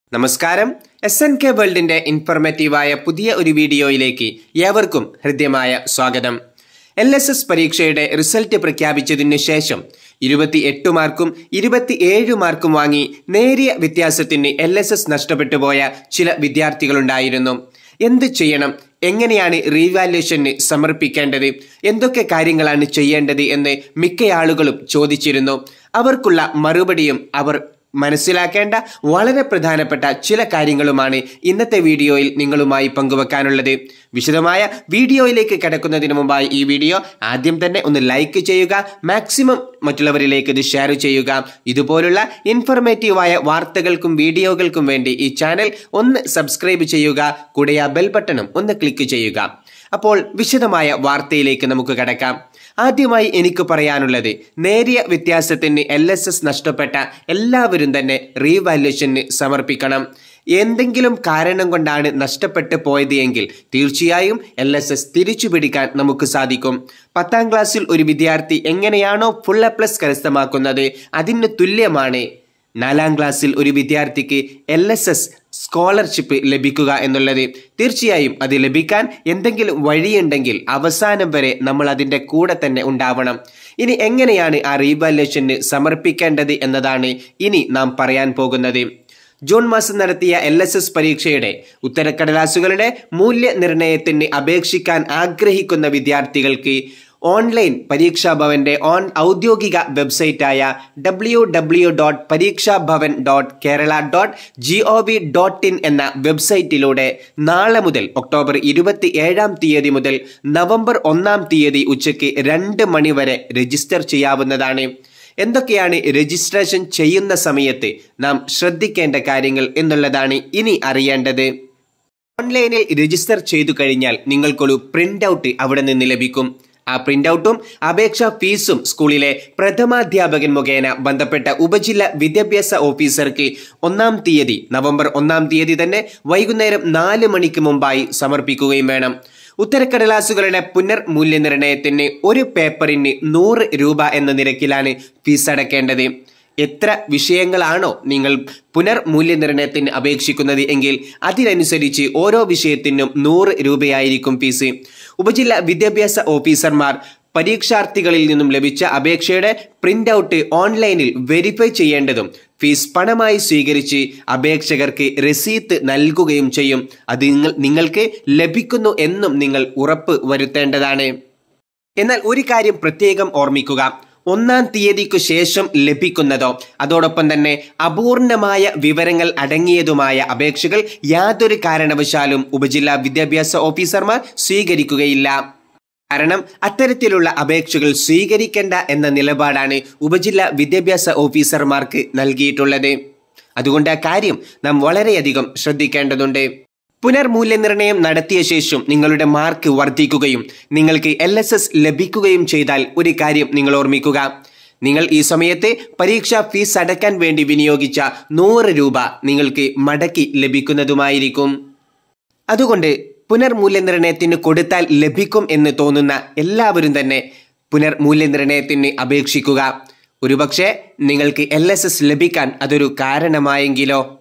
നമസ്കാരം S N K വേൾഡിന്റെ ഇൻഫർമേറ്റീവായ പുതിയ ഒരു വീഡിയോയിലേക്ക് ഏവർക്കും ഹൃദ്യമായ സ്വാഗതം എൽ എസ് എസ് പരീക്ഷയുടെ റിസൾട്ട് പ്രഖ്യാപിച്ചതിനു ശേഷം ഇരുപത്തി എട്ട് മാർക്കും ഇരുപത്തി ഏഴ് മാർക്കും വാങ്ങി നേരിയ വ്യത്യാസത്തിന് എൽ എസ് എസ് നഷ്ടപ്പെട്ടു പോയ ചില വിദ്യാർത്ഥികളുണ്ടായിരുന്നു എന്ത് ചെയ്യണം എങ്ങനെയാണ് റീവാല്യുവേഷന് സമർപ്പിക്കേണ്ടത് എന്തൊക്കെ കാര്യങ്ങളാണ് ചെയ്യേണ്ടത് എന്ന് മിക്ക ആളുകളും ചോദിച്ചിരുന്നു അവർക്കുള്ള മറുപടിയും അവർ മനസ്സിലാക്കേണ്ട വളരെ പ്രധാനപ്പെട്ട ചില കാര്യങ്ങളുമാണ് ഇന്നത്തെ വീഡിയോയിൽ നിങ്ങളുമായി പങ്കുവെക്കാനുള്ളത് വിശദമായ വീഡിയോയിലേക്ക് കിടക്കുന്നതിന് മുമ്പായി ഈ വീഡിയോ ആദ്യം തന്നെ ഒന്ന് ലൈക്ക് ചെയ്യുക മാക്സിമം മറ്റുള്ളവരിലേക്ക് ഇത് ഷെയർ ചെയ്യുക ഇതുപോലുള്ള ഇൻഫർമേറ്റീവായ വാർത്തകൾക്കും വീഡിയോകൾക്കും വേണ്ടി ഈ ചാനൽ ഒന്ന് സബ്സ്ക്രൈബ് ചെയ്യുക കൂടെ ആ ബെൽ ബട്ടണും ഒന്ന് ക്ലിക്ക് ചെയ്യുക അപ്പോൾ വിശദമായ വാർത്തയിലേക്ക് നമുക്ക് കടക്കാം ആദ്യമായി എനിക്ക് പറയാനുള്ളത് നേരിയ വ്യത്യാസത്തിന് എൽ എസ് എസ് നഷ്ടപ്പെട്ട എല്ലാവരും തന്നെ റീവാല്യുവേഷന് സമർപ്പിക്കണം എന്തെങ്കിലും കാരണം കൊണ്ടാണ് നഷ്ടപ്പെട്ടു പോയത് എങ്കിൽ തീർച്ചയായും എൽ എസ് എസ് തിരിച്ചു പിടിക്കാൻ നമുക്ക് സാധിക്കും പത്താം ക്ലാസ്സിൽ ഒരു വിദ്യാർത്ഥി എങ്ങനെയാണോ ഫുൾ എ പ്ലസ് കരസ്ഥമാക്കുന്നത് അതിന് തുല്യമാണ് നാലാം ക്ലാസ്സിൽ ഒരു വിദ്യാർത്ഥിക്ക് എൽ എസ് എസ് സ്കോളർഷിപ്പ് ലഭിക്കുക എന്നുള്ളത് തീർച്ചയായും അത് ലഭിക്കാൻ എന്തെങ്കിലും വഴിയുണ്ടെങ്കിൽ അവസാനം വരെ നമ്മൾ അതിൻ്റെ കൂടെ തന്നെ ഉണ്ടാവണം ഇനി എങ്ങനെയാണ് ആ റീവാല്യുവേഷന് സമർപ്പിക്കേണ്ടത് എന്നതാണ് ഇനി നാം പറയാൻ പോകുന്നത് ജൂൺ മാസം നടത്തിയ എൽ എസ് എസ് പരീക്ഷയുടെ ഉത്തരക്കടലാസുകളുടെ മൂല്യനിർണ്ണയത്തിന് അപേക്ഷിക്കാൻ ആഗ്രഹിക്കുന്ന വിദ്യാർത്ഥികൾക്ക് ഓൺലൈൻ പരീക്ഷാ ഭവന്റെ ഓൺ ഔദ്യോഗിക വെബ്സൈറ്റായ W W dot Pareeksha Bhavan dot Kerala dot G O V dot in എന്ന വെബ്സൈറ്റിലൂടെ നാളെ മുതൽ ഒക്ടോബർ ഇരുപത്തി ഏഴാം തീയതി മുതൽ നവംബർ ഒന്നാം തീയതി ഉച്ചയ്ക്ക് രണ്ട് മണി വരെ രജിസ്റ്റർ ചെയ്യാവുന്നതാണ് എന്തൊക്കെയാണ് രജിസ്ട്രേഷൻ ചെയ്യുന്ന സമയത്ത് നാം ശ്രദ്ധിക്കേണ്ട കാര്യങ്ങൾ എന്നുള്ളതാണ് ഇനി അറിയേണ്ടത് ഓൺലൈനിൽ രജിസ്റ്റർ ചെയ്തു കഴിഞ്ഞാൽ നിങ്ങൾക്കൊരു പ്രിന്റ് ഔട്ട് അവിടെ നിന്ന് ലഭിക്കും ആ പ്രിന്റ് ഔട്ടും അപേക്ഷാ ഫീസും സ്കൂളിലെ പ്രഥമാധ്യാപകൻ മുഖേന ബന്ധപ്പെട്ട ഉപജില്ല വിദ്യാഭ്യാസ ഓഫീസർക്ക് ഒന്നാം തീയതി നവംബർ ഒന്നാം തീയതി തന്നെ വൈകുന്നേരം നാല് മണിക്ക് മുമ്പായി സമർപ്പിക്കുകയും വേണം ഉത്തരക്കടലാസുകളുടെ പുനർമൂല്യനിർണ്ണയത്തിന് ഒരു പേപ്പറിന് നൂറ് രൂപ എന്ന നിരക്കിലാണ് ഫീസ് അടക്കേണ്ടത് എത്ര വിഷയങ്ങളാണോ നിങ്ങൾ പുനർമൂല്യനിർണ്ണയത്തിന് അപേക്ഷിക്കുന്നത് എങ്കിൽ അതിനനുസരിച്ച് ഓരോ വിഷയത്തിനും നൂറ് രൂപയായിരിക്കും ഫീസ് ഉപജില്ല വിദ്യാഭ്യാസ ഓഫീസർമാർ പരീക്ഷാർത്ഥികളിൽ നിന്നും ലഭിച്ച അപേക്ഷയുടെ പ്രിന്റ് ഔട്ട് ഓൺലൈനിൽ വെരിഫൈ ചെയ്യേണ്ടതും ഫീസ് പണമായി സ്വീകരിച്ച് അപേക്ഷകർക്ക് രസീത്ത് നൽകുകയും ചെയ്യും അത് നിങ്ങൾ നിങ്ങൾക്ക് ലഭിക്കുന്നു എന്നും നിങ്ങൾ ഉറപ്പ് വരുത്തേണ്ടതാണ് എന്നാൽ ഒരു കാര്യം പ്രത്യേകം ഓർമ്മിക്കുക ഒന്നാം തീയതിക്കു ശേഷം ലഭിക്കുന്നതോ അതോടൊപ്പം തന്നെ അപൂർണമായ വിവരങ്ങൾ അടങ്ങിയതുമായ അപേക്ഷകൾ യാതൊരു കാരണവശാലും ഉപജില്ലാ വിദ്യാഭ്യാസ ഓഫീസർമാർ സ്വീകരിക്കുകയില്ല കാരണം അത്തരത്തിലുള്ള അപേക്ഷകൾ സ്വീകരിക്കേണ്ട എന്ന നിലപാടാണ് ഉപജില്ലാ വിദ്യാഭ്യാസ ഓഫീസർമാർക്ക് നൽകിയിട്ടുള്ളത് അതുകൊണ്ട് ആ കാര്യം നാം വളരെയധികം ശ്രദ്ധിക്കേണ്ടതുണ്ട് പുനർമൂല്യനിർണ്ണയം നടത്തിയ ശേഷം നിങ്ങളുടെ മാർക്ക് വർദ്ധിക്കുകയും നിങ്ങൾക്ക് എൽ എസ് എസ് ലഭിക്കുകയും ചെയ്താൽ ഒരു കാര്യം നിങ്ങൾ ഓർമ്മിക്കുക നിങ്ങൾ ഈ സമയത്ത് പരീക്ഷാ ഫീസ് അടയ്ക്കാൻ വേണ്ടി വിനിയോഗിച്ച നൂറ് രൂപ നിങ്ങൾക്ക് മടക്കി ലഭിക്കുന്നതുമായിരിക്കും അതുകൊണ്ട് പുനർമൂല്യനിർണ്ണയത്തിന് കൊടുത്താൽ ലഭിക്കും എന്ന് തോന്നുന്ന എല്ലാവരും തന്നെ പുനർമൂല്യനിർണ്ണയത്തിന് അപേക്ഷിക്കുക ഒരുപക്ഷെ നിങ്ങൾക്ക് എൽ എസ് എസ് ലഭിക്കാൻ അതൊരു കാരണമായെങ്കിലോ